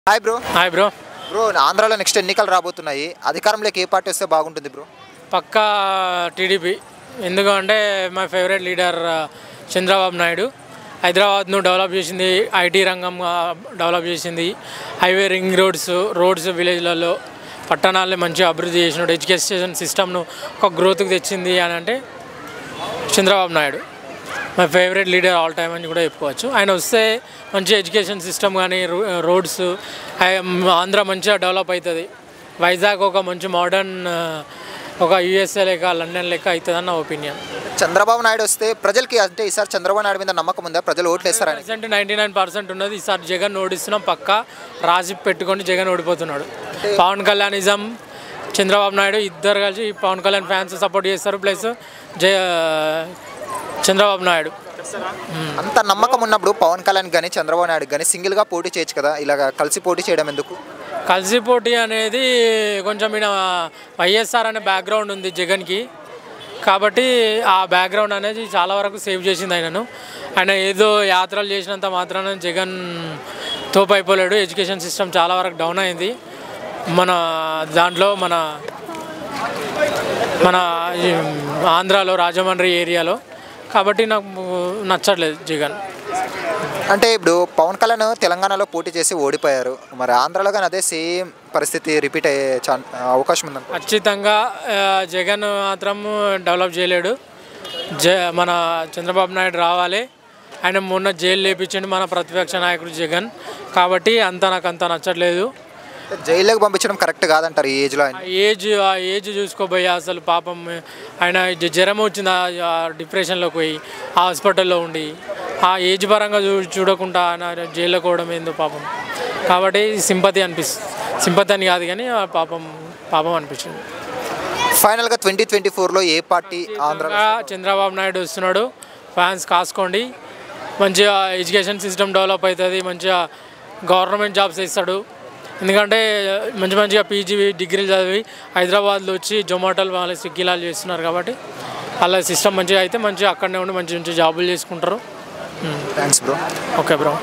hi bro hi bro bro ఆంధ్రాలో next ఎన్నికలు రాబోతున్నాయి అధికారంలోకి ఏ పార్టీ వస్తే బాగుంటుంది బ్రో పక్కా టీడీపీ ఎందుకంటే my favourite leader Chandrababu Naidu హైదరాబాద్ను డెవలప్ చేసింది ఐటీ రంగం ఆ, డెవలప్ చేసింది హైవే రింగ్ రోడ్స్ రోడ్స్ విలేజ్లలో పట్టణాలని మంచిగా అభివృద్ధి చేసినాడు ఎడ్యుకేషన్ సిస్టమ్ను ఒక గ్రోత్కి తెచ్చింది అని అంటే Chandrababu Naidu my favourite leader all time అని కూడా చెప్పుకోవచ్చు ఆయన వస్తే మంచి ఎడ్యుకేషన్ సిస్టమ్ కానీ రోడ్స్ ఆంధ్ర మంచిగా డెవలప్ అవుతుంది వైజాగ్ ఒక మంచి మోడర్న్ ఒక యూఎస్ఏ లెక్క లండన్ లెక్క అవుతుందని నా ఒపీనియన్ చంద్రబాబు నాయుడు వస్తే ప్రజలకి అంటే ఈసారి చంద్రబాబు నాయుడు మీద నమ్మకం ఉందా ప్రజలు ఓట్లు వేస్తారని పర్సెంట్ నైంటీ నైన్ పర్సెంట్ ఉన్నది ఈసారి జగన్ ఓడిస్తున్నాం పక్క రాజీ పెట్టుకొని జగన్ ఓడిపోతున్నాడు పవన్ కళ్యాణిజం చంద్రబాబు నాయుడు ఇద్దరు కలిసి పవన్ కళ్యాణ్ ఫ్యాన్స్ సపోర్ట్ చేస్తారు ప్లస్ జయ చంద్రబాబు నాయుడు అంత నమ్మకం ఉన్నప్పుడు పవన్ కళ్యాణ్ కానీ చంద్రబాబు నాయుడు కానీ సింగిల్గా పోటీ చేయొచ్చు కదా ఇలాగ కలిసి పోటీ చేయడం ఎందుకు కలిసి పోటీ అనేది కొంచెం ఈయన వైఎస్ఆర్ అనే బ్యాక్గ్రౌండ్ ఉంది జగన్కి కాబట్టి ఆ బ్యాక్గ్రౌండ్ అనేది చాలా వరకు సేవ్ చేసింది ఆయనను ఆయన ఏదో యాత్రలు చేసినంత మాత్రాన జగన్ తోపైపోలేడు ఎడ్యుకేషన్ సిస్టమ్ చాలా వరకు డౌన్ అయింది మన దాంట్లో మన మన ఈ ఆంధ్రాలో రాజమండ్రి ఏరియాలో కాబట్టి నాకు నచ్చట్లేదు జగన్ అంటే ఇప్పుడు పవన్ కళ్యాణ్ తెలంగాణలో పోటీ చేసి ఓడిపోయారు మరి ఆంధ్రాలో కానీ అదే సేమ్ పరిస్థితి రిపీట్ అయ్యే ఛాన్ అవకాశం ఉందంట ఖచ్చితంగా ఆ, జగన్ మాత్రం డెవలప్ చేయలేడు జ మన చంద్రబాబు నాయుడు రావాలి ఆయన మొన్న జైలు లేపించండి మన ప్రతిపక్ష నాయకుడు జగన్ కాబట్టి అంత నాకు అంత నచ్చట్లేదు జైల్లోకి పంపించడం కరెక్ట్ కాదంటారు ఈ ఏజ్లో ఆయన ఆ ఏజ్ ఆ ఏజ్ చూసుకోబోయా అసలు పాపం ఆయన జ- జ్వరం వచ్చింది ఆ- ఆ డిప్రెషన్లోకి పోయి ఆ హాస్పిటల్లో ఉండి ఆ ఏజ్ పరంగా చూ చూడకుండా ఆయన జైల్లో పోవడం ఏందో పాపం కాబట్టి సింపతి అనిపిస్తుంది సింపతి అని కాదు కానీ ఆ పాపం పాపం అనిపించింది ఫైనల్గా ట్వంటీ ట్వంటీ ఫోర్లో ఏ పార్టీ ఆంధ్ర ఖచ్చితంగా చంద్రబాబు నాయుడు వస్తున్నాడు ఫ్యాన్స్ కాసుకోండి మంచిగా ఎడ్యుకేషన్ సిస్టమ్ డెవలప్ అవుతుంది మంచిగా గవర్నమెంట్ జాబ్స్ ఇస్తాడు ఎందుకంటే మంచి మంచిగా పీజీ డిగ్రీలు చదివి హైదరాబాద్లో వచ్చి జొమాటోలు వాళ్ళ స్విగ్గీలాలు చేస్తున్నారు కాబట్టి వాళ్ళ సిస్టమ్ మంచిగా అయితే మంచిగా అక్కడనే ఉండి మంచి మంచి జాబులు చేసుకుంటారు థ్యాంక్స్ బ్రో ఓకే బ్రో